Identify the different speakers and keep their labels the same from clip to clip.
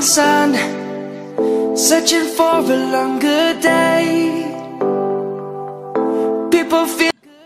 Speaker 1: sun, searching for a longer day. People feel.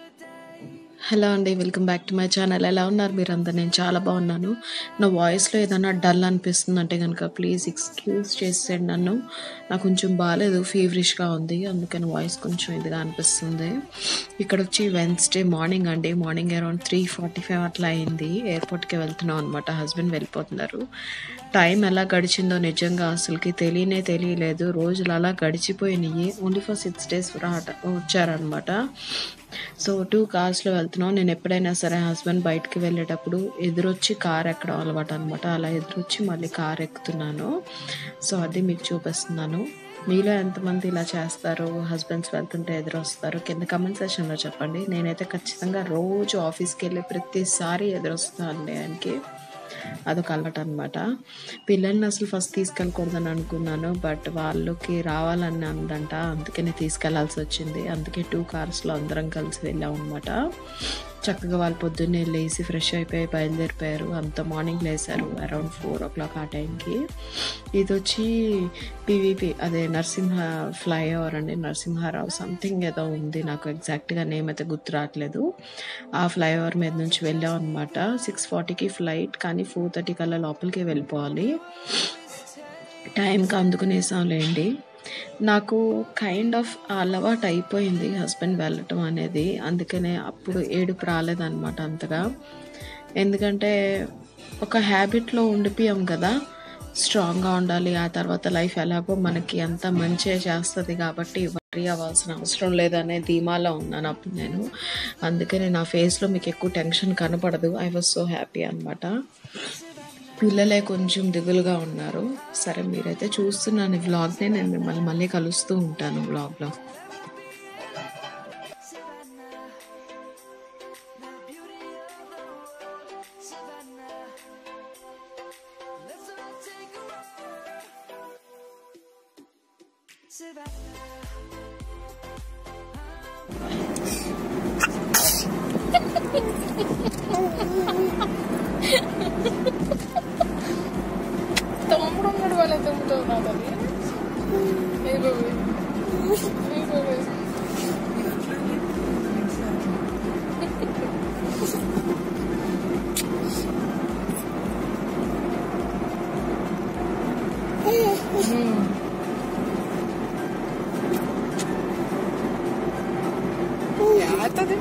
Speaker 2: Hello అండి welcome back to my channel ఎలా ఉన్నారు మీరు అందరు నేను చాలా బాగున్నాను నా వాయిస్లో ఏదైనా డల్ అనిపిస్తుంది అంటే కనుక ప్లీజ్ ఎక్స్క్యూజ్ చేసేయండి నన్ను నాకు కొంచెం బాగాలేదు ఫీవరిష్గా ఉంది అందుకని వాయిస్ కొంచెం ఇదిగా అనిపిస్తుంది ఇక్కడ వచ్చి వెన్స్డే మార్నింగ్ అండి morning around three forty five అట్లా అయింది ఎయిర్పోర్ట్కి వెళ్తున్నాం అనమాట హస్బెండ్ వెళ్ళిపోతున్నారు టైం ఎలా గడిచిందో నిజంగా అసలుకి తెలియనే తెలియలేదు రోజులు అలా గడిచిపోయినాయి ఓన్లీ ఫర్ సిక్స్ డేస్ రాట వచ్చారనమాట సో టూ కార్స్లో వెళ్తున్నాం నేను ఎప్పుడైనా సరే హస్బెండ్ బయటకు వెళ్ళేటప్పుడు ఎదురొచ్చి కార్ ఎక్కడం అలవాటు అనమాట అలా ఎదురొచ్చి మళ్ళీ కార్ ఎక్కుతున్నాను సో అది మీకు చూపిస్తున్నాను మీలో ఎంతమంది ఇలా చేస్తారు హస్బెండ్స్ వెళ్తుంటే ఎదురొస్తారు కింద కమెంట్ సెషన్లో చెప్పండి నేనైతే ఖచ్చితంగా రోజు ఆఫీస్కి వెళ్ళి ప్రతిసారి ఎదురొస్తాను ఆయనకి అదొక అలవాటు అనమాట పిల్లల్ని అసలు ఫస్ట్ తీసుకెళ్ళకూడదని అనుకున్నాను బట్ వాళ్ళకి రావాలని అందంట అందుకని తీసుకెళ్లాల్సి వచ్చింది అందుకే టూ కార్స్లో అందరం కలిసి వెళ్ళాం అనమాట చక్కగా వాళ్ళు పొద్దున్నే లేచి ఫ్రెష్ అయిపోయి బయలుదేరిపోయారు అంత మార్నింగ్ లేసారు అరౌండ్ ఫోర్ ఓ క్లాక్ ఆ టైంకి ఇది వచ్చి పీవీపీ అదే నరసింహ ఫ్లైఓవర్ అండి నరసింహారావు సంథింగ్ ఏదో ఉంది నాకు ఎగ్జాక్ట్గా నేమ్ అయితే గుర్తు రావట్లేదు ఆ ఫ్లైఓవర్ మీద నుంచి వెళ్ళాం అనమాట సిక్స్ ఫార్టీకి ఫ్లైట్ కానీ ఫోర్ థర్టీ కల్లా లోపలికి వెళ్ళిపోవాలి టైంకి అందుకునేసాంలేండి నాకు కైండ్ ఆఫ్ అలవాటు అయిపోయింది హస్బెండ్ వెళ్ళటం అనేది అందుకనే అప్పుడు ఏడుపు రాలేదన్నమాట అంతగా ఎందుకంటే ఒక హ్యాబిట్లో ఉండిపోయాం కదా స్ట్రాంగ్గా ఉండాలి ఆ తర్వాత లైఫ్ ఎలాగో మనకి అంత మంచిగా చేస్తుంది కాబట్టి వరీ అవ్వాల్సిన అవసరం లేదనే ధీమాలో ఉన్నాను అప్పుడు నేను అందుకనే నా ఫేస్లో మీకు ఎక్కువ టెన్షన్ కనపడదు ఐ వాజ్ సో హ్యాపీ అనమాట పిల్లలే కొంచెం దిగులుగా ఉన్నారు సరే మీరైతే చూస్తున్నాను ఈ వ్లాగ్నే నేను మిమ్మల్ని మళ్ళీ కలుస్తూ ఉంటాను వ్లాగ్లో
Speaker 3: తమ్ముడు ఉన్నాడు వాళ్ళ తమ్ముడు నాకు అది ఏ బాబు ఏ బాబు యాతది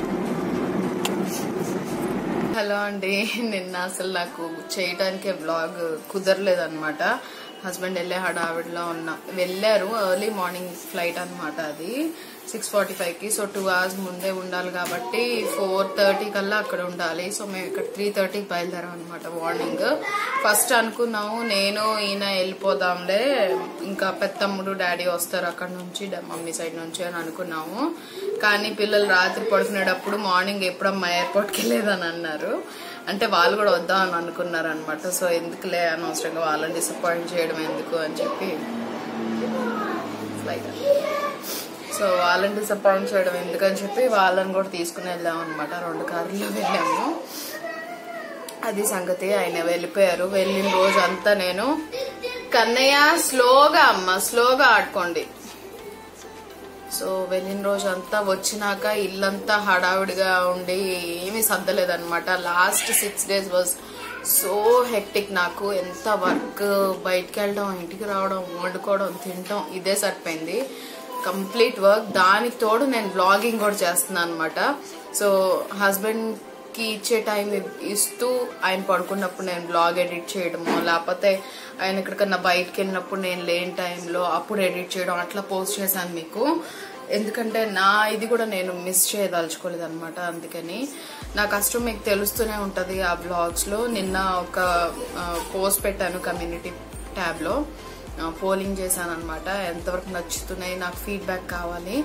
Speaker 3: హలో అండి నిన్న అసలు నాకు చేయడానికి బ్లాగ్ కుదరలేదు అనమాట హస్బెండ్ వెళ్ళే హడావిడిలో ఉన్నా వెళ్ళారు ఎర్లీ మార్నింగ్ ఫ్లైట్ అన్నమాట అది సిక్స్ ఫార్టీ ఫైవ్కి సో టూ అవర్స్ ముందే ఉండాలి కాబట్టి ఫోర్ థర్టీ కల్లా అక్కడ ఉండాలి సో మేము ఇక్కడ త్రీ థర్టీకి బయలుదేరాం అనమాట మార్నింగ్ ఫస్ట్ అనుకున్నాము నేను ఈయన వెళ్ళిపోదాంలే ఇంకా పెద్దమ్ముడు డాడీ వస్తారు అక్కడ నుంచి డా- మమ్మీ సైడ్ నుంచి అని అనుకున్నాము కానీ పిల్లలు రాత్రి పడుకునేటప్పుడు మార్నింగ్ ఎప్పుడమ్మా ఎయిర్పోర్ట్కి వెళ్ళేదని అన్నారు అంటే వాళ్ళు కూడా వద్దాం అని అనుకున్నారు అనమాట సో ఎందుకులే అనవసరంగా వాళ్ళని డిసప్పాయింట్ చేయడం ఎందుకు అని చెప్పి ఫ్లైట్ సో వాళ్ళని డిసప్పాయింట్ చేయడం ఎందుకని చెప్పి వాళ్ళని కూడా తీసుకుని వెళ్ళాం అనమాట రెండు కార్లలో వెళ్ళాము అది సంగతి ఆయన వెళ్ళిపోయారు వెళ్ళిన రోజు అంతా నేను కన్నయ్య స్లోగా అమ్మ స్లోగా ఆడుకోండి సో వెళ్ళిన రోజు అంతా వచ్చినాక ఇల్లంతా హడావిడిగా ఉండి ఏమీ సర్దలేదన్నమాట last six days was so hectic నాకు ఎంత వర్క్ బయటికి వెళ్ళడం ఇంటికి రావడం వండుకోవడం తినడం ఇదే సరిపోయింది కంప్లీట్ వర్క్ దానికి తోడు నేను వ్లాగింగ్ కూడా చేస్తున్నాను అనమాట సో హస్బెండ్ కి ఇచ్చే టైం ఇస్తూ ఆయన పడుకున్నప్పుడు నేను బ్లాగ్ ఎడిట్ చేయడము లేకపోతే ఆయన ఎక్కడికన్నా బయటకు వెళ్ళినప్పుడు నేను లేని టైంలో అప్పుడు ఎడిట్ చేయడం అట్లా పోస్ట్ చేశాను మీకు ఎందుకంటే నా ఇది కూడా నేను మిస్ చేయదలుచుకోలేదు అనమాట అందుకని నా కష్టం మీకు తెలుస్తూనే ఉంటది ఆ బ్లాగ్స్ లో నిన్న ఒక పోస్ట్ పెట్టాను కమ్యూనిటీ ట్యాబ్ లో పోలింగ్ చేశాను అనమాట ఎంతవరకు నచ్చుతున్నాయి నాకు ఫీడ్బ్యాక్ కావాలి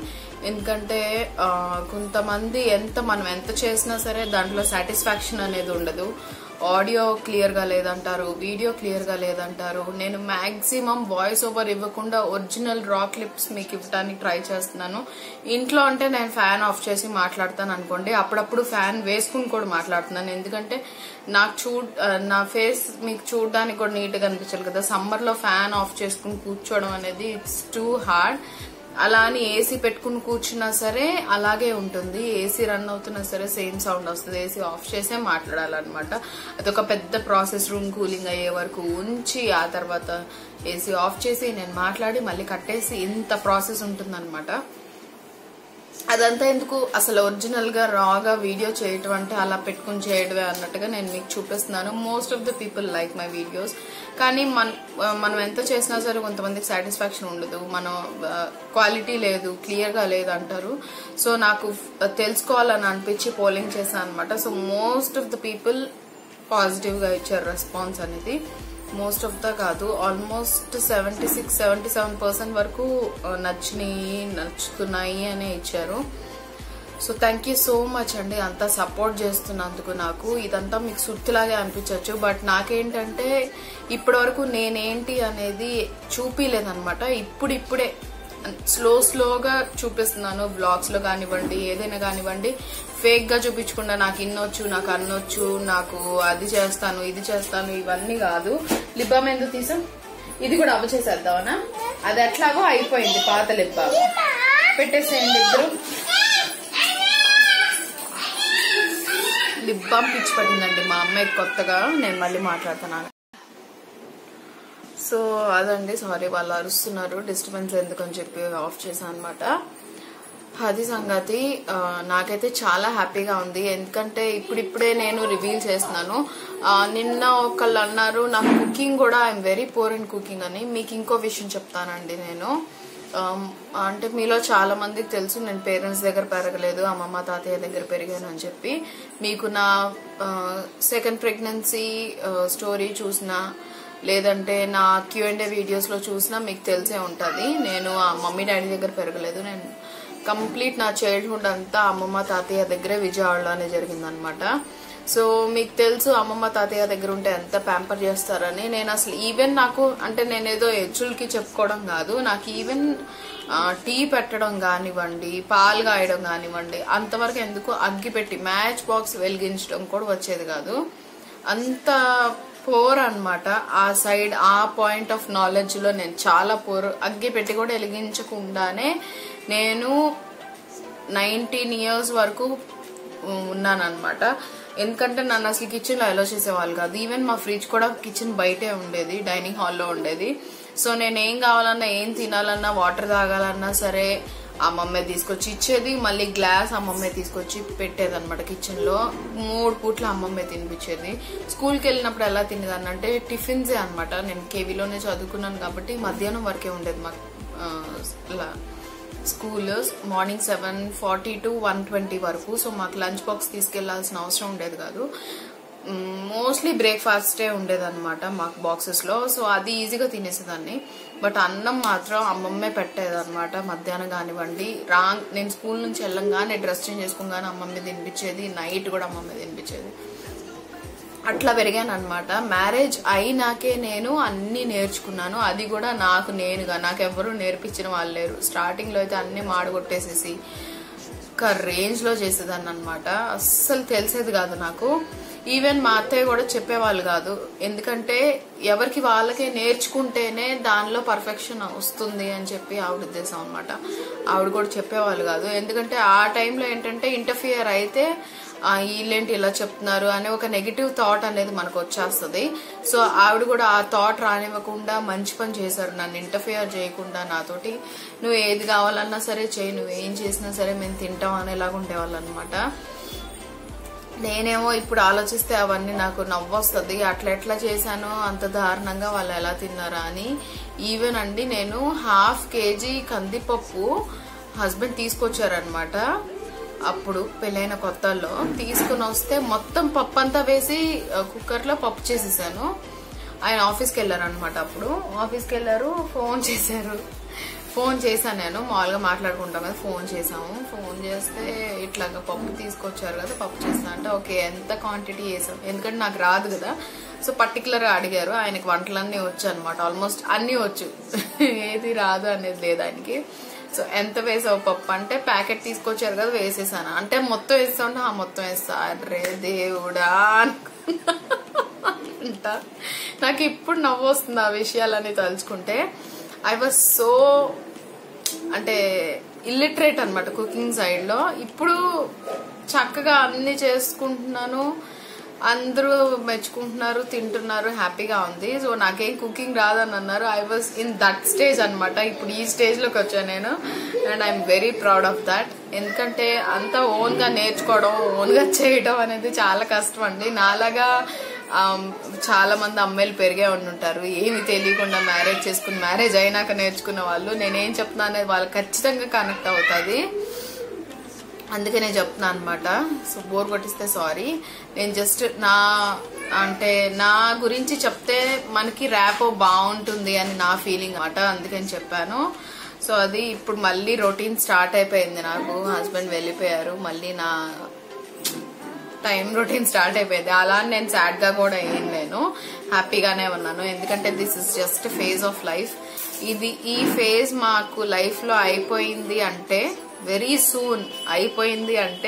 Speaker 3: ఎందుకంటే ఆ, కొంతమంది ఎంత మనం ఎంత చేసినా సరే దాంట్లో సాటిస్ఫాక్షన్ అనేది ఉండదు ఆడియో క్లియర్ గా లేదంటారు వీడియో క్లియర్ గా లేదంటారు నేను మాక్సిమం వాయిస్ ఓవర్ ఇవ్వకుండా ఒరిజినల్ రా క్లిప్స్ మీకు ఇవ్వడానికి ట్రై చేస్తున్నాను ఇంట్లో అంటే నేను ఫ్యాన్ ఆఫ్ చేసి మాట్లాడతాను అనుకోండి అప్పుడప్పుడు ఫ్యాన్ వేసుకుని కూడా మాట్లాడుతున్నాను ఎందుకంటే నాకు చూ ఆ, నా ఫేస్ మీకు చూడడానికి కూడా నీట్ గా అనిపించాలి కదా సమ్మర్ లో ఫ్యాన్ ఆఫ్ చేసుకుని కూర్చోవడం అనేది ఇట్స్ టూ హార్డ్ అలా అని ఏసీ పెట్టుకుని కూర్చున్నా సరే అలాగే ఉంటుంది ఏసీ రన్ అవుతున్నా సరే సేమ్ సౌండ్ వస్తుంది ఏసీ ఆఫ్ చేసే మాట్లాడాలన్నమాట అదొక పెద్ద ప్రాసెస్ రూమ్ కూలింగ్ అయ్యే వరకు ఉంచి ఆ తర్వాత ఏసీ ఆఫ్ చేసి నేను మాట్లాడి మళ్ళీ కట్టేసి ఇంత ప్రాసెస్ ఉంటుందన్నమాట అదంతా ఎందుకు అసలు ఒరిజినల్ గా రాగా వీడియో చేయటం అంటే అలా పెట్టుకుని చేయడమే అన్నట్టుగా నేను మీకు చూపిస్తున్నాను most of the people like my videos కానీ మన మనం ఎంత చేసినా సరే కొంతమందికి సాటిస్ఫాక్షన్ ఉండదు మనం క్వాలిటీ లేదు క్లియర్ గా లేదు అంటారు సో నాకు తెలుసుకోవాలని అనిపించి పోలింగ్ చేశాను అనమాట so most of the people positive గా ఇచ్చారు రెస్పాన్స్ అనేది మోస్ట్ ఆఫ్ ద కాదు almost seventy six seventy seven percent వరకు ఆ, నచ్చినాయి నచ్చుతున్నాయి అనే ఇచ్చారు so thank you so much అండి అంతా సపోర్ట్ చేస్తున్నందుకు నాకు ఇదంతా మీకు సుత్తిలాగే అనిపించవచ్చు బట్ నాకేంటంటే ఇప్పటి వరకు నేనేంటి అనేది చూపిలేదనమాట ఇప్పుడు ఇప్పుడే స్లో స్లోగా చూపిస్తున్నాను బ్లాగ్స్ లో కానివ్వండి ఏదైనా కానివ్వండి ఫేక్ గా చూపించకుండా నాకు ఇన్నొచ్చు నాకు అన్నొచ్చు నాకు అది చేస్తాను ఇది చేస్తాను ఇవన్నీ కాదు లిబామ్ ఎందుకు తీసాం ఇది కూడా అవ చేసేద్దామనా అది ఎట్లాగో అయిపోయింది పాత లిబామ్ పెట్టేసేయండి ఇద్దరు లిప్ బామ్ పిచ్చి పడిందండి మా అమ్మాయి కొత్తగా నేను మళ్ళీ మాట్లాడుతున్నాను సో అదండి సారీ వాళ్ళు అరుస్తున్నారు డిస్టర్బెన్స్ ఎందుకని చెప్పి ఆఫ్ చేశాను అనమాట అది సంగతి ఆ, నాకైతే చాలా హ్యాపీగా ఉంది ఎందుకంటే ఇప్పుడిప్పుడే నేను రివీల్ చేస్తున్నాను ఆ, నిన్న ఒకళ్ళు అన్నారు నాకు కుకింగ్ కూడా I'm very poor in cooking అని మీకు ఇంకో విషయం చెప్తానండి నేను ఆమ్, అంటే మీలో చాలా మందికి తెలుసు నేను పేరెంట్స్ దగ్గర పెరగలేదు అమ్మమ్మ తాతయ్య దగ్గర పెరిగాను అని చెప్పి మీకు నా సెకండ్ ప్రెగ్నెన్సీ స్టోరీ చూసిన లేదంటే నా క్యూ అండ్ వీడియోస్ లో చూసినా మీకు తెలిసే ఉంటది నేను ఆ మమ్మీ డాడీ దగ్గర పెరగలేదు నేను కంప్లీట్ నా చైల్డ్హుడ్ అంతా అమ్మమ్మ తాతయ్య దగ్గరే విజయవాడలోనే జరిగిందనమాట సో మీకు తెలుసు అమ్మమ్మ తాతయ్య దగ్గర ఉంటే ఎంత ప్యాంపర్ చేస్తారని నేను అసలు ఈవెన్ నాకు అంటే నేను ఏదో హెచ్చులకి చెప్పుకోవడం కాదు నాకు ఈవెన్ టీ పెట్టడం కానివ్వండి పాలు కాయడం కానివ్వండి అంతవరకు ఎందుకు అగ్గి పెట్టి మ్యాచ్ బాక్స్ వెలిగించడం కూడా వచ్చేది కాదు అంత పోర్ అన్నమాట ఆ సైడ్ ఆ పాయింట్ ఆఫ్ నాలెడ్జ్ లో నేను చాలా పోర్ అగ్గి పెట్టి కూడా వెలిగించకుండానే నేను నైన్టీన్ ఇయర్స్ వరకు ఉన్నానన్నమాట ఎందుకంటే నన్ను అసలు కిచెన్ లో అలో చేసేవాళ్ళు కాదు ఈవెన్ మా ఫ్రిడ్జ్ కూడా కిచెన్ బయటే ఉండేది డైనింగ్ హాల్లో ఉండేది సో నేను ఏం కావాలన్నా ఏం తినాలన్నా వాటర్ తాగాలన్నా సరే అమ్మమ్మే తీసుకొచ్చి ఇచ్చేది మళ్ళీ గ్లాస్ అమ్మమ్మే తీసుకొచ్చి పెట్టేది అనమాట కిచెన్ లో మూడు పూట్ల అమ్మమ్మే తినిపించేది స్కూల్కి వెళ్ళినప్పుడు ఎలా తినేదాన్ని అంటే టిఫిన్సే అనమాట నేను కేవీలోనే చదువుకున్నాను కాబట్టి మధ్యాహ్నం వరకే ఉండేది మాకు ఆ, ఇలా school morning seven forty to one twenty వరకు సో మాకు లంచ్ బాక్స్ తీసుకెళ్లాల్సిన అవసరం ఉండేది కాదు మోస్ట్లీ బ్రేక్ఫాస్టే ఉండేదన్నమాట మాకు బాక్సెస్ లో సో అది ఈజీగా తినేసేదాన్ని బట్ అన్నం మాత్రం అమ్మమ్మే పెట్టేదన్నమాట మధ్యాహ్నం కానివ్వండి రాంగ్ నేను స్కూల్ నుంచి వెళ్ళంగానే డ్రెస్ చేంజ్ చేసుకోగానే అమ్మమ్మే తినిపించేది నైట్ కూడా అమ్మమ్మే తినిపించేది అట్లా పెరిగాను అనమాట మ్యారేజ్ అయినాకే నేను అన్ని నేర్చుకున్నాను అది కూడా నాకు నేనుగా నాకెవ్వరూ నేర్పించిన వాళ్ళు లేరు స్టార్టింగ్ లో అయితే అన్ని మాడగొట్టేసేసి ఒక రేంజ్ లో చేసేదాన్ని అనమాట అస్సలు తెలిసేది కాదు నాకు ఈవెన్ మా అత్తయ్య కూడా చెప్పేవాళ్ళు కాదు ఎందుకంటే ఎవరికి వాళ్ళకే నేర్చుకుంటేనే దానిలో పర్ఫెక్షన్ వస్తుంది అని చెప్పి ఆవిడ ఉద్దేశం అనమాట ఆవిడ కూడా చెప్పేవాళ్ళు కాదు ఎందుకంటే ఆ టైంలో ఏంటంటే ఇంటర్ఫియర్ అయితే ఆ, వీళ్ళేంటి ఇలా చెప్తున్నారు అనే ఒక నెగిటివ్ థాట్ అనేది మనకు వచ్చేస్తుంది సో ఆవిడ కూడా ఆ థాట్ రానివ్వకుండా మంచి పని చేశారు నన్ను ఇంటర్ఫియర్ చేయకుండా నాతోటి నువ్వు ఏది కావాలన్నా సరే చేయి నువ్వు ఏం చేసినా సరే మేము తింటాం అనేలాగా ఉండేవాళ్ళు అనమాట నేనేమో ఇప్పుడు ఆలోచిస్తే అవన్నీ నాకు నవ్వొస్తుంది అట్లా ఎట్లా చేశాను అంత దారుణంగా వాళ్ళు ఎలా తిన్నారా అని ఈవెన్ అండి నేను హాఫ్ కేజీ కందిపప్పు హస్బెండ్ తీసుకొచ్చారనమాట అప్పుడు పెళ్ళైన కొత్తల్లో తీసుకుని వస్తే మొత్తం పప్పు అంతా వేసి కుక్కర్ లో పప్పు చేసేసాను ఆయన ఆఫీస్కి వెళ్ళారు అనమాట అప్పుడు ఆఫీస్కి వెళ్ళారు ఫోన్ చేశారు ఫోన్ చేశాను నేను మామూలుగా మాట్లాడుకుంటాం కదా ఫోన్ చేసాము ఫోన్ చేస్తే ఇట్లాగా పప్పు తీసుకొచ్చారు కదా పప్పు చేస్తా అంటే ఓకే ఎంత క్వాంటిటీ వేసాం ఎందుకంటే నాకు రాదు కదా సో పర్టికులర్గా అడిగారు ఆయనకి వంటలన్నీ వచ్చు అనమాట ఆల్మోస్ట్ అన్నీ వచ్చు ఏది రాదు అనేది లేదు ఆయనకి సో ఎంత వేసావు పప్పు అంటే ప్యాకెట్ తీసుకొచ్చారు కదా వేసేసాను అంటే మొత్తం వేస్తా ఉంటే ఆ మొత్తం వేస్తా అరే దేవుడా అనుకుంటా నాకు ఇప్పుడు నవ్వు వస్తుంది ఆ విషయాలని తలుచుకుంటే ఐ వాజ్ సో అంటే ఇల్లిటరేట్ అనమాట కుకింగ్ సైడ్ లో ఇప్పుడు చక్కగా అన్ని చేసుకుంటున్నాను అందరూ మెచ్చుకుంటున్నారు తింటున్నారు హ్యాపీగా ఉంది సో నాకేం కుకింగ్ రాదని అన్నారు I was in that stage అనమాట ఇప్పుడు ఈ స్టేజ్ లోకి వచ్చాను నేను and I'm very proud of that ఎందుకంటే అంతా ఓన్ గా నేర్చుకోవడం ఓన్ గా చేయడం అనేది చాలా కష్టం అండి నాలాగా ఆమ్, చాలా మంది అమ్మాయిలు పెరిగే ఉండి ఉంటారు ఏమి తెలియకుండా మ్యారేజ్ చేసుకుని మ్యారేజ్ అయినాక నేర్చుకున్న వాళ్ళు నేనేం చెప్తున్నా అనేది వాళ్ళు ఖచ్చితంగా కనెక్ట్ అవుతుంది అందుకే నేను చెప్తున్నా అనమాట సో బోర్ కొట్టిస్తే సారీ నేను జస్ట్ నా అంటే నా గురించి చెప్తే మనకి ర్యాపో బాగుంటుంది అని నా ఫీలింగ్ అనమాట అందుకని చెప్పాను సో అది ఇప్పుడు మళ్ళీ రొటీన్ స్టార్ట్ అయిపోయింది నాకు హస్బెండ్ వెళ్ళిపోయారు మళ్ళీ నా టైం రొటీన్ స్టార్ట్ అయిపోయింది అలా అని నేను సాడ్ గా కూడా ఏం లేను హ్యాపీగానే ఉన్నాను ఎందుకంటే this is just phase of life ఇది ఈ ఫేజ్ మాకు లైఫ్ లో అయిపోయింది అంటే వెరీ సూన్ అయిపోయింది అంటే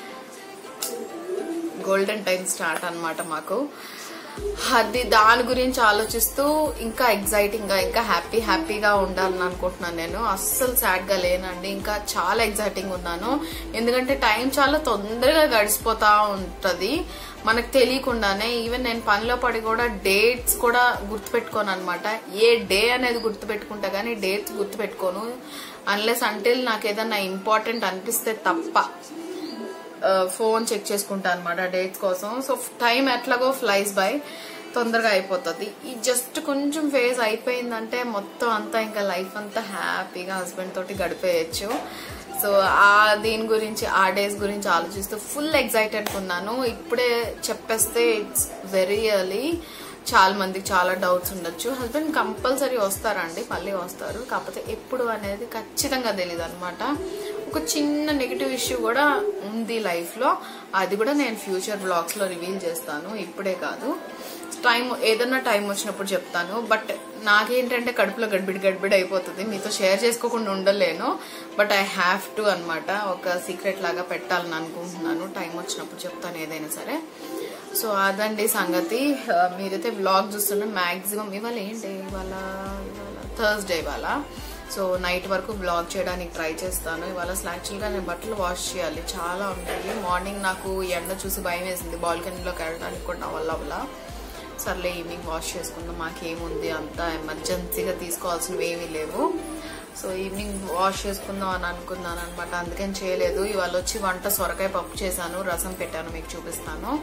Speaker 3: గోల్డెన్ టైం స్టార్ట్ అన్నమాట మాకు అది దాని గురించి ఆలోచిస్తూ ఇంకా ఎగ్జైటింగ్ గా ఇంకా హ్యాపీ హ్యాపీగా ఉండాలని అనుకుంటున్నాను నేను అస్సలు సాడ్ గా లేనండి ఇంకా చాలా ఎగ్జైటింగ్ ఉన్నాను ఎందుకంటే టైం చాలా తొందరగా గడిచిపోతా ఉంటది మనకు తెలియకుండానే ఈవెన్ నేను పనిలో పడి కూడా డేట్స్ కూడా గుర్తుపెట్టుకోను అనమాట ఏ డే అనేది గుర్తుపెట్టుకుంటా కానీ డేట్స్ గుర్తుపెట్టుకోను అన్లెస్ అంటిల్ నాకు ఏదన్నా ఇంపార్టెంట్ అనిపిస్తే తప్ప ఫోన్ చెక్ చేసుకుంటా అనమాట డేట్స్ కోసం సో టైం ఎట్లాగో ఫ్లైస్ బై తొందరగా అయిపోతుంది ఈ జస్ట్ కొంచెం ఫేజ్ అయిపోయిందంటే మొత్తం అంతా ఇంకా లైఫ్ అంతా హ్యాపీగా హస్బెండ్ తోటి గడిపేయచ్చు సో ఆ దీని గురించి ఆ డేస్ గురించి ఆలోచిస్తూ ఫుల్ ఎగ్జైటెడ్ ఉన్నాను ఇప్పుడే చెప్పేస్తే ఇట్స్ వెరీ ఎర్లీ చాలా మందికి చాలా డౌట్స్ ఉండొచ్చు హస్బెండ్ కంపల్సరీ వస్తారండి మళ్ళీ వస్తారు కాకపోతే ఎప్పుడు అనేది ఖచ్చితంగా తెలియదు అనమాట ఒక చిన్న నెగిటివ్ ఇష్యూ కూడా ఉంది లైఫ్ లో అది కూడా నేను ఫ్యూచర్ బ్లాగ్స్ లో రివీల్ చేస్తాను ఇప్పుడే కాదు టైం ఏదన్నా టైం వచ్చినప్పుడు చెప్తాను బట్ నాకేంటంటే కడుపులో గడిబిడి గడిబిడి అయిపోతుంది మీతో షేర్ చేసుకోకుండా ఉండలేను బట్ ఐ హ్యావ్ టు అన్నమాట ఒక సీక్రెట్ లాగా పెట్టాలని అనుకుంటున్నాను టైం వచ్చినప్పుడు చెప్తాను ఏదైనా సరే సో అదండి సంగతి ఆ, మీరైతే వ్లాగ్ చూస్తున్న మాక్సిమం ఇవాళ ఏంటి ఇవాళ ఇవాళ థర్స్డే ఇవాళ సో నైట్ వరకు వ్లాగ్ చేయడానికి ట్రై చేస్తాను ఇవాళ అసలు యాక్చువల్గా నేను బట్టలు వాష్ చేయాలి చాలా ఉన్నాయి మార్నింగ్ నాకు ఎండ చూసి భయం వేసింది బాల్కనీలోకి వెళ్ళడానికి కూడా నా వల్ల అవ్వలా సర్లే ఈవినింగ్ వాష్ చేసుకుందాం మాకేముంది అంత ఎమర్జెన్సీగా తీసుకోవాల్సినవి ఏమీ లేవు సో ఈవినింగ్ వాష్ చేసుకుందాం అని అనుకున్నాను అనమాట అందుకని చేయలేదు ఇవాళ వచ్చి వంట సొరకాయ పప్పు చేశాను రసం పెట్టాను మీకు చూపిస్తాను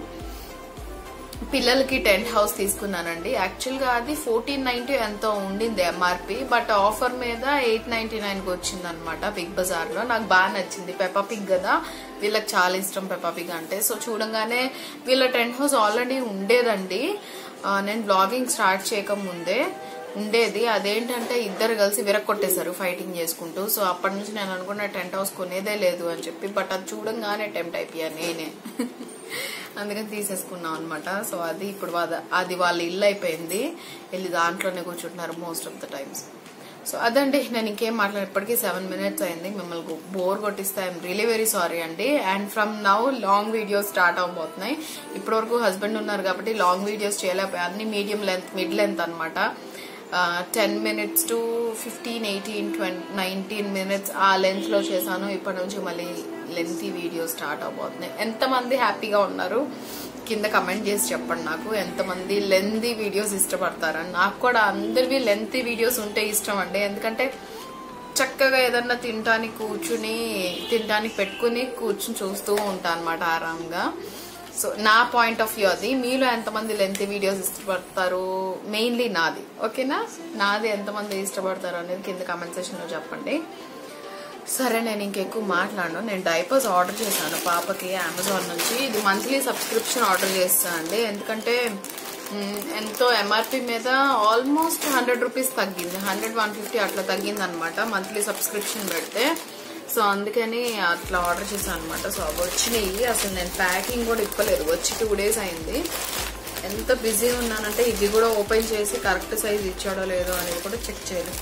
Speaker 3: పిల్లలకి టెంట్ హౌస్ తీసుకున్నానండి యాక్చువల్ గా అది ఫోర్టీన్ నైన్టీ ఎంతో ఉండింది ఎంఆర్పి బట్ ఆఫర్ మీద ఎయిట్ నైన్టీ నైన్ కి వచ్చింది అనమాట బిగ్ బజార్ లో నాకు బాగా నచ్చింది పెప్పా పిగ్ కదా వీళ్ళకి చాలా ఇష్టం పెప్పా పిగ్ అంటే సో చూడంగానే వీళ్ళ టెంట్ హౌస్ ఆల్రెడీ ఉండేదండి ఆ, నేను బ్లాగింగ్ స్టార్ట్ చేయక ముందే ఉండేది అదేంటంటే ఇద్దరు కలిసి విరక్కొట్టేశారు ఫైటింగ్ చేసుకుంటూ సో అప్పటి నుంచి నేను అనుకున్న టెంట్ హౌస్ కొనేదే లేదు అని చెప్పి బట్ అది చూడంగానే టెంప్ట్ అయిపోయా నేనే అందుకని తీసేసుకున్నాం అనమాట సో అది ఇప్పుడు వాళ్ళ- అది వాళ్ళ ఇల్లు అయిపోయింది వెళ్ళి దాంట్లోనే కూర్చుంటున్నారు most of the times so అదండి నేను ఇంకేం మాట్లాడ ఇప్పటికీ సెవెన్ మినిట్స్ అయింది మిమ్మల్ని బోర్ కొట్టిస్తే ఐఎమ్ రియలీ వెరీ సారీ అండి and from now long videos start అవబోతున్నాయి ఇప్పటి వరకు హస్బెండ్ ఉన్నారు కాబట్టి లాంగ్ వీడియోస్ చేయలేకపోయా అన్ని మీడియం లెంత్ మిడ్ లెంత్ అనమాట ten minutes to fifteen eighteen twenty nineteen minutes ఆ లెంత్ లో చేశాను ఇప్పటి నుంచి మళ్ళీ లెంతీ వీడియోస్ స్టార్ట్ అవబోతున్నాయి ఎంతమంది హ్యాపీగా ఉన్నారు కింద కమెంట్ చేసి చెప్పండి నాకు ఎంతమంది లెంతీ వీడియోస్ ఇష్టపడతారని నాకు కూడా అందరివి లెంతీ వీడియోస్ ఉంటే ఇష్టం అండి ఎందుకంటే చక్కగా ఏదన్నా తినడానికి కూర్చుని తినడానికి పెట్టుకుని కూర్చుని చూస్తూ ఉంటాను అనమాట ఆరాంగా సో నా పాయింట్ ఆఫ్ వ్యూ అది మీలో ఎంతమంది లెంత్ వీడియోస్ ఇష్టపడతారు మెయిన్లీ నాది ఓకేనా నాది ఎంతమంది ఇష్టపడతారు అనేది కింద కామెంట్ సెక్షన్ లో చెప్పండి సరే నేను ఇంకెక్కువ మాట్లాడను నేను డైపర్స్ ఆర్డర్ చేశాను పాపకి అమెజాన్ నుంచి ఇది మంత్లీ సబ్స్క్రిప్షన్ ఆర్డర్ చేస్తానండి ఎందుకంటే మ్, ఎంతో ఎంఆర్పి మీద ఆల్మోస్ట్ హండ్రెడ్ రూపీస్ తగ్గింది హండ్రెడ్ వన్ ఫిఫ్టీ అట్లా తగ్గింది అనమాట మంత్లీ సబ్స్క్రిప్షన్ పెడితే సో అందుకని అట్లా ఆర్డర్ చేశాను అనమాట సో అవి వచ్చినాయి అసలు నేను ప్యాకింగ్ కూడా ఇప్పలేదు వచ్చి టూ డేస్ అయింది ఎంత బిజీ ఉన్నానంటే ఇది కూడా ఓపెన్ చేసి కరెక్ట్ సైజ్ ఇచ్చాడో లేదో అనేది కూడా చెక్ చేయలేదు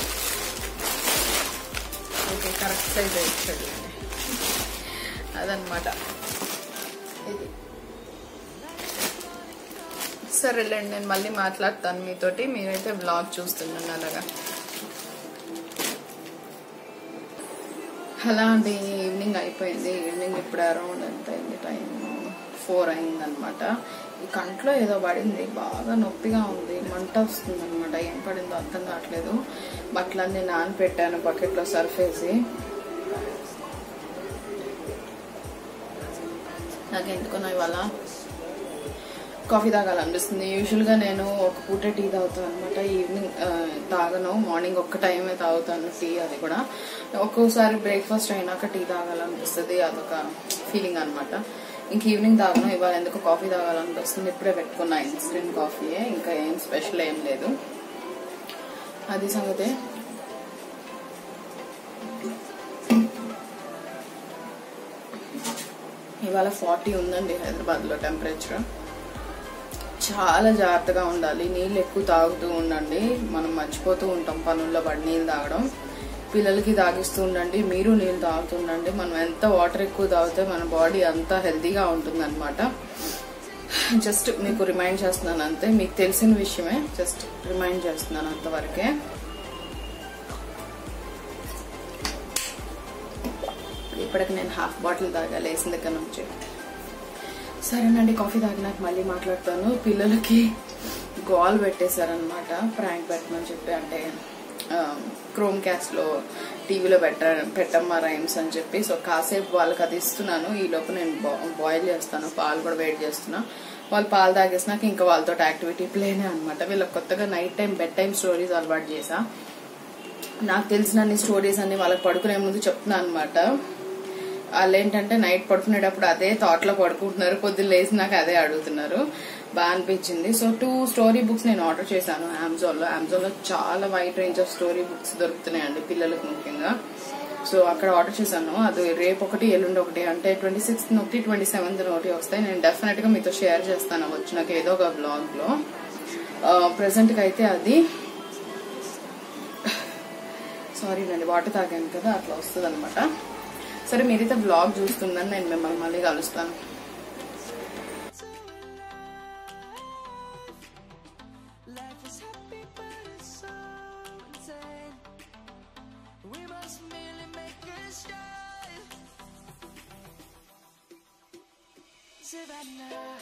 Speaker 3: ఓకే కరెక్ట్ సైజ్ ఇచ్చాడు అదనమాట ఇది సరేలేండి నేను మళ్ళీ మాట్లాడతాను మీతోటి మీరైతే బ్లాగ్ చూస్తున్నాను అలాగా అలా అండి ఈవినింగ్ అయిపోయింది ఈవినింగ్ ఇప్పుడు అరౌండ్ ఎంత అయింది టైం ఫోర్ అయింది అనమాట ఈ కంట్లో ఏదో పడింది బాగా నొప్పిగా ఉంది మంట వస్తుంది అనమాట ఏం పడిందో అర్థం కావట్లేదు బట్టలన్నీ నానపెట్టాను బకెట్లో సర్ఫ్ వేసి నాకు ఎందుకున్నా ఇవాళ కాఫీ తాగాలనిపిస్తుంది యూజువల్గా నేను ఒక పూట టీ తాగుతాను అనమాట ఈవినింగ్ ఆ, తాగను మార్నింగ్ ఒక్క టైమే తాగుతాను టీ అది కూడా ఒక్కోసారి బ్రేక్ఫాస్ట్ అయినాక టీ తాగాలనిపిస్తుంది అదొక ఫీలింగ్ అనమాట ఇంక ఈవినింగ్ తాగను ఇవాళ ఎందుకు కాఫీ తాగాలనిపిస్తుంది ఇప్పుడే పెట్టుకున్నా ఇన్స్టెంట్ కాఫీయే ఇంకా ఏం స్పెషల్ ఏం లేదు అది సంగతే ఇవాళ ఫార్టీ ఉందండి హైదరాబాద్లో టెంపరేచర్ చాలా జాగ్రత్తగా ఉండాలి నీళ్ళు ఎక్కువ తాగుతూ ఉండండి మనం మర్చిపోతూ ఉంటాం పనుల్లో పడి నీళ్ళు తాగడం పిల్లలకి తాగిస్తూ ఉండండి మీరు నీళ్ళు తాగుతూ ఉండండి మనం ఎంత వాటర్ ఎక్కువ తాగితే మన బాడీ అంత హెల్తీగా ఉంటుంది అనమాట జస్ట్ మీకు రిమైండ్ చేస్తున్నాను అంతే మీకు తెలిసిన విషయమే జస్ట్ రిమైండ్ చేస్తున్నాను అంతవరకే ఇప్పటికి నేను హాఫ్ బాటిల్ తాగాలి వేసిన దగ్గర నుంచి సరేనండి కాఫీ తాగినాక మళ్ళీ మాట్లాడతాను పిల్లలకి గోల్ పెట్టేశారనమాట ప్రాంక్ పెట్టమని చెప్పి అంటే క్రోమ్ క్యాస్ట్ లో టీవీలో పెట్ట పెట్టమ్మా రైమ్స్ అని చెప్పి సో కాసేపు వాళ్ళకి అది ఇస్తున్నాను ఈ లోపు నేను బాయిల్ చేస్తాను పాలు కూడా వెయిట్ చేస్తున్నా వాళ్ళు పాలు తాగేసినాక ఇంకా వాళ్ళతో యాక్టివిటీ ప్లేనే అనమాట వీళ్ళకి కొత్తగా night time bed time stories అలవాటు చేసా నాకు తెలిసిన అన్ని స్టోరీస్ అన్ని వాళ్ళకి పడుకునే ముందు చెప్తున్నాను అనమాట వాళ్ళు ఏంటంటే నైట్ పడుకునేటప్పుడు అదే థాట్ లో పడుకుంటున్నారు పొద్దున్న లేచి నాకు అదే అడుగుతున్నారు బాగా అనిపించింది సో టూ స్టోరీ బుక్స్ నేను ఆర్డర్ చేశాను అమెజాన్ లో అమెజాన్ లో చాలా wide range of story books దొరుకుతున్నాయండి పిల్లలకు ముఖ్యంగా సో అక్కడ ఆర్డర్ చేశాను అది రేపు ఒకటి ఎల్లుండి ఒకటి అంటే ట్వంటీ సిక్స్త్ ఒకటి ట్వంటీ సెవెంత్ ఒకటి వస్తాయి నేను డెఫినెట్ గా మీతో షేర్ చేస్తాను అవి వచ్చినాక ఏదో ఒక బ్లాగ్ లో ప్రెసెంట్ కి అయితే అది సారీ అండి వాటర్ తాగాను కదా అట్లా వస్తుంది అనమాట సరే మీరైతే బ్లాగ్ చూస్తుందని నేను మిమ్మల్ని మళ్ళీ కలుస్తాను
Speaker 1: Life is happy, but it's so insane. We must merely make a start. Savannah,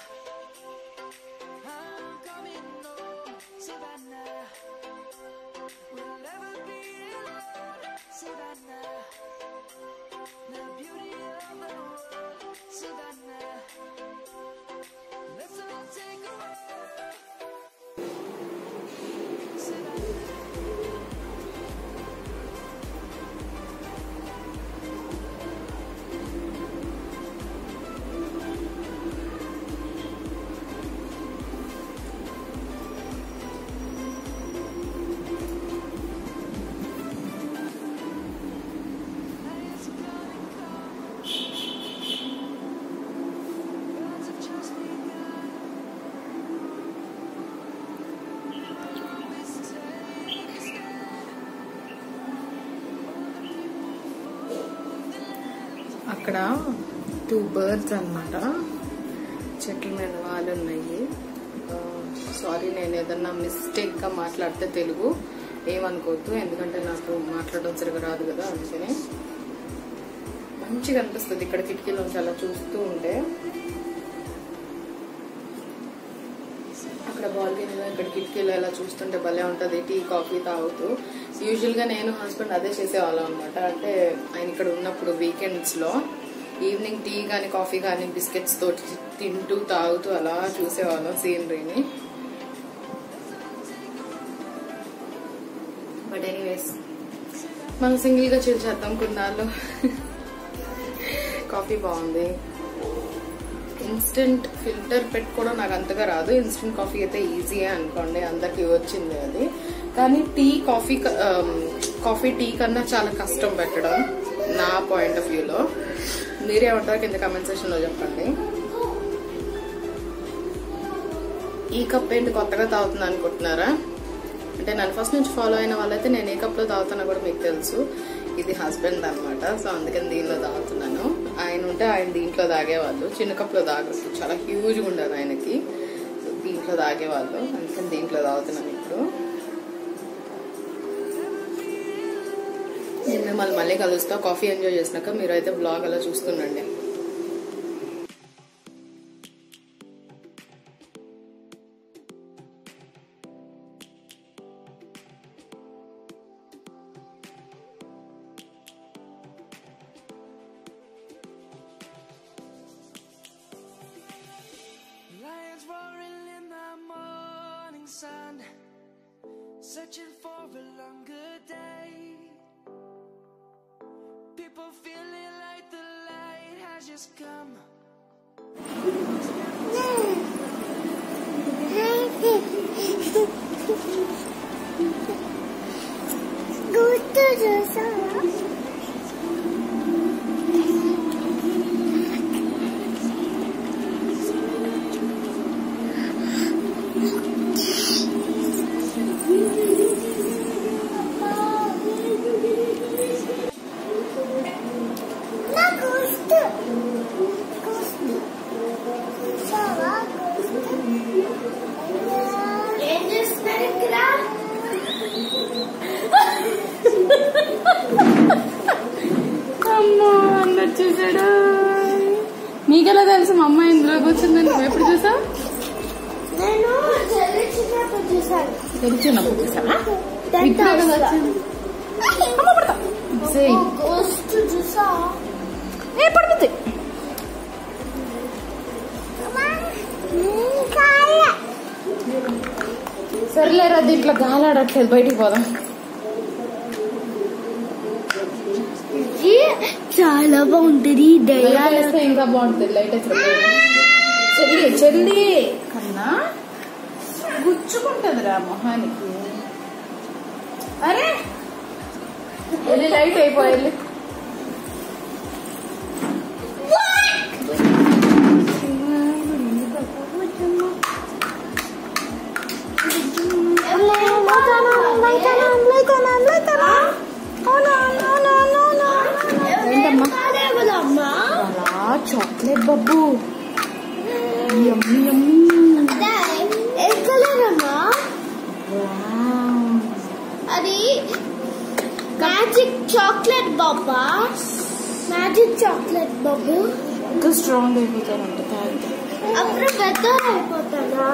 Speaker 1: I'm coming home. Savannah, we'll never be alone. Savannah, the beauty of the world. Savannah, let's all take a walk. Birds have just begun. Always take a stand.
Speaker 3: అక్కడ two birds అన్నమాట చెట్ల మీద వాళ్ళు ఉన్నాయి sorry నేను ఏదన్నా mistake గా మాట్లాడితే తెలుగు ఏమనుకోవద్దు ఎందుకంటే నాకు మాట్లాడడం సరిగా రాదు కదా అందుకని మంచిగా అనిపిస్తుంది ఇక్కడ కిటికీలోంచి అలా చూస్తూ ఉంటే అక్కడ బాల్కనీలో ఇక్కడ కిటికీలో ఎలా చూస్తుంటే భలే ఉంటది టీ కాఫీ తాగుతూ యూజువల్ గా నేను హస్బెండ్ అదే చేసేవాళ్ళం అనమాట అంటే ఆయన ఇక్కడ ఉన్నప్పుడు వీకెండ్స్ లో ఈవినింగ్ టీ కానీ కాఫీ కానీ బిస్కెట్స్ తోటి తింటూ తాగుతూ అలా చూసేవాళ్ళం సీనరీని బట్ ఎనీవేస్ మనం సింగిల్ గా చిల్ చేద్దాం కొన్నాళ్ళు కాఫీ బాగుంది ఇన్స్టెంట్ ఫిల్టర్ పెట్టుకోవడం నాకు అంతగా రాదు ఇన్స్టెంట్ కాఫీ అయితే ఈజీయే అనుకోండి అందరికి వచ్చింది అది కానీ టీ కాఫీ క- ఆమ్, కాఫీ టీ కన్నా చాలా కష్టం పెట్టడం నా పాయింట్ ఆఫ్ వ్యూలో మీరేమంటారు కింద కమెంట్ సెక్షన్ లో చెప్పండి ఈ కప్ ఏంటి కొత్తగా తాగుతుంది అనుకుంటున్నారా అంటే నన్ను ఫస్ట్ నుంచి ఫాలో అయిన వాళ్ళైతే నేను ఏ కప్లో తాగుతున్నా కూడా మీకు తెలుసు ఇది హస్బెండ్ అన్నమాట సో అందుకని దీనిలో తాగుతున్నాను ఆయన ఉంటే ఆయన దీంట్లో తాగేవాళ్ళు చిన్న కప్లో తాగొచ్చు చాలా హ్యూజ్గా ఉండదు ఆయనకి సో దీంట్లో తాగేవాళ్ళు అందుకని దీంట్లో తాగుతున్నాను ఇప్పుడు నేను మిమ్మల్ని మళ్ళీ కలుస్తా కాఫీ ఎంజాయ్ చేసినాక మీరు అయితే బ్లాగ్ అలా చూస్తుండండి
Speaker 1: Lions roaring in the morning sun, searching for a longer day. People feeling like the light has just come.
Speaker 4: గుర్తు చూసావా నా గుర్తు గుర్తు చూసావా గుర్తు ఏం చేస్తున్నారు ఇక్కడ
Speaker 3: అమ్మో అన్నట్టు చూసాడు నీకెలా తెలుసు మా అమ్మాయి ఇందులో కూర్చుందని నువ్వు ఎప్పుడు చూసావు
Speaker 4: నేను చదివి చిన్నప్పుడు చూసాను
Speaker 3: తెలిసినప్పుడు చూసావా
Speaker 4: టెన్త్
Speaker 3: ఇప్పుడే కదా వచ్చింది. సేయ్.
Speaker 4: గోస్ట్ చూసా
Speaker 3: ఏ పడిపోతాయి సర్లేరా దీంట్లో గాలాడట్లేదు బయటికి పోదాం
Speaker 4: చాలా బాగుంటది
Speaker 3: లైట్ వేస్తే ఇంకా బాగుంటుంది లైట్ వేస్తే చెల్లి చెల్లి కన్నా గుచ్చుకుంటది రా మొహానికి అరే వెళ్ళి లైట్ అయిపోయి
Speaker 4: ఏంటమ్మా
Speaker 3: అలా చాక్లెట్ బబ్బు యమ్మీ
Speaker 4: ఏ కలర్ అమ్మా అది మ్యాజిక్ చాక్లెట్ బాబా మ్యాజిక్ చాక్లెట్ బాబు
Speaker 3: ఇంకా స్ట్రాంగ్ అయిపోతానంట తాగితే
Speaker 4: అప్పుడు పెద్ద అయిపోతాడా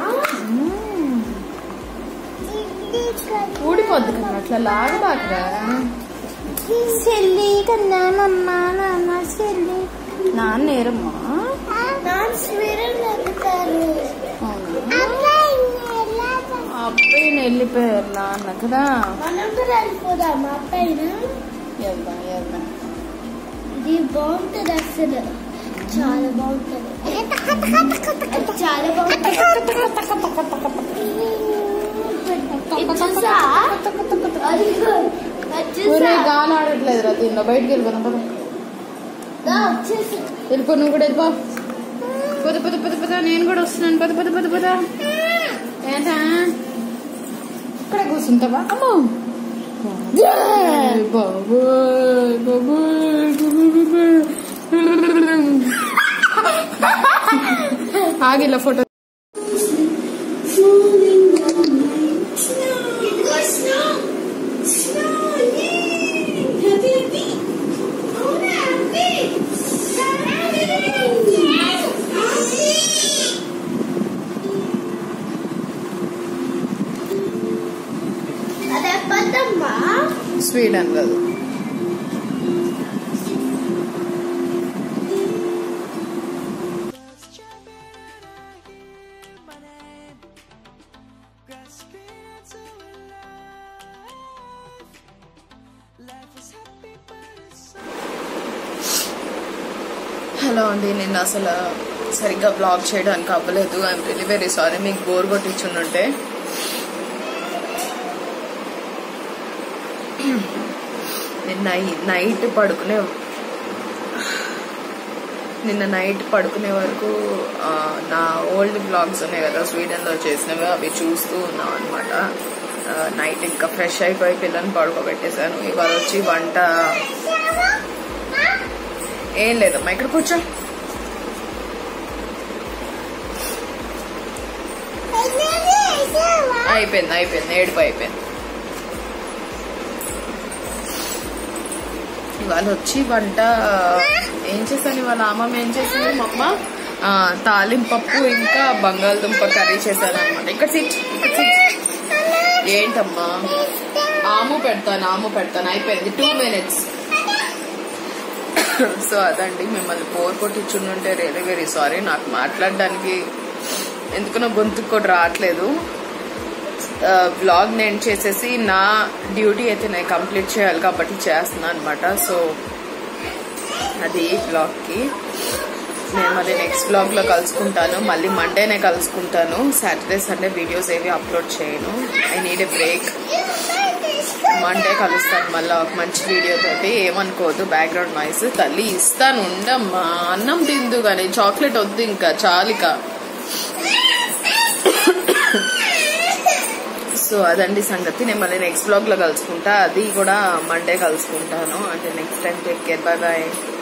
Speaker 3: ఊడిపోద్ది కన్నా అట్లా లాగబాకరా
Speaker 4: చెల్లి కన్నా నాన్న నాన్న చెల్లి
Speaker 3: నాన్న నేరమ్మా
Speaker 4: నాన్న స్వీరన్ వెళ్తారు
Speaker 3: అవునా అబ్బాయిని వెళ్ళిపోయారు నాన్న కదా
Speaker 4: మనం కూడా వెళ్ళిపోదామా పైన
Speaker 3: వెళ్దాం వెళ్దాం
Speaker 4: ఇది బాగుంటది అసలు చాలా బాగుంటది అది చాలా బాగుంటది ఇది చూసా? అది అది
Speaker 3: ఒరే
Speaker 4: చూసా?
Speaker 3: గాలి ఆడట్లేదు రా దీనిలో బయటికి వెళ్ళిపోదాం పద
Speaker 4: దా, వచ్చేసి.
Speaker 3: వెళ్ళిపో నువ్వు కూడా వెళ్ళిపో పద పద పద పద నేను కూడా వస్తున్నాను పద పద పద పద ఏంటా ఇక్కడ కూర్చుంటావా అమ్మో బాబోయ్, బాబోయ్, బాబోయ్, బాబోయ్. ఆగిల్ల ఫోటో
Speaker 4: ఇదిగో snow. Snow, yay. Happy, happy. అవునా, happy. Yes, happy. అదే పద్దమ్మా
Speaker 3: స్వీడన్ కాదు
Speaker 1: Birds chirping and I hear my name, grasping into life. Life is happy, but it's so.
Speaker 3: Hello అండి నేను అసలు సరిగ్గా బ్లాగ్ చేయడానికి అవ్వలేదు ఐఎమ్ వెరీ వెరీ సారీ మీకు బోర్ కొట్టించుంటే నిన్న నైట్ పడుకునే నిన్న నైట్ పడుకునే వరకు ఆ, నా ఓల్డ్ బ్లాగ్స్ ఉన్నాయి కదా స్వీడన్లో చేసినవి అవి చూస్తూ ఉన్నాం అనమాట నైట్ ఇంకా ఫ్రెష్ అయిపోయి పిల్లని పడుకోబెట్టేశాను ఇవాళ వచ్చి వంట ఏం లేదమ్మా ఇక్కడ కూర్చో అయిపోయింది అయిపోయింది ఏడుపు అయిపోయింది ఇవాళ వచ్చి వంట ఏం చేశాను ఇవాళ అమ్మమ్మ ఏం చేసింది మా అమ్మ ఆ, తాలింపప్పు ఇంకా బంగాళదుంప కర్రీ చేశాను అనమాట ఇక్కడ సిట్ ఇక్కడ సిట్ ఏంటమ్మా ఆము పెడతాను ఆము పెడతాను అయిపోయింది టూ మినిట్స్ సో అదండి మిమ్మల్ని బోర్ కొట్టించుంటే వెరీ వెరీ సారీ నాకు మాట్లాడడానికి ఎందుకు నా గొంతుకు కూడా రావట్లేదు బ్లాగ్ నేను చేసేసి నా డ్యూటీ అయితే నేను కంప్లీట్ చేయాలి కాబట్టి చేస్తున్నాను అనమాట సో అది బ్లాగ్కి నేను మళ్ళీ నెక్స్ట్ బ్లాగ్లో కలుసుకుంటాను మళ్ళీ మండేనే కలుసుకుంటాను సాటర్డే సండే వీడియోస్ ఏవి అప్లోడ్ చేయను I need a break Monday కలుస్తాను మళ్ళీ ఒక మంచి వీడియో తోటి ఏమనుకోవద్దు బ్యాక్గ్రౌండ్ నాయిస్ తల్లి ఇస్తాను ఉండమ్మా అన్నం తిందు కానీ చాక్లెట్ వద్దు ఇంకా చాలిక సో అదండి సంగతి నేను మళ్ళీ నెక్స్ట్ బ్లాగ్ లో కలుసుకుంటా అది కూడా మండే కలుసుకుంటాను అంటే next time take care bye bye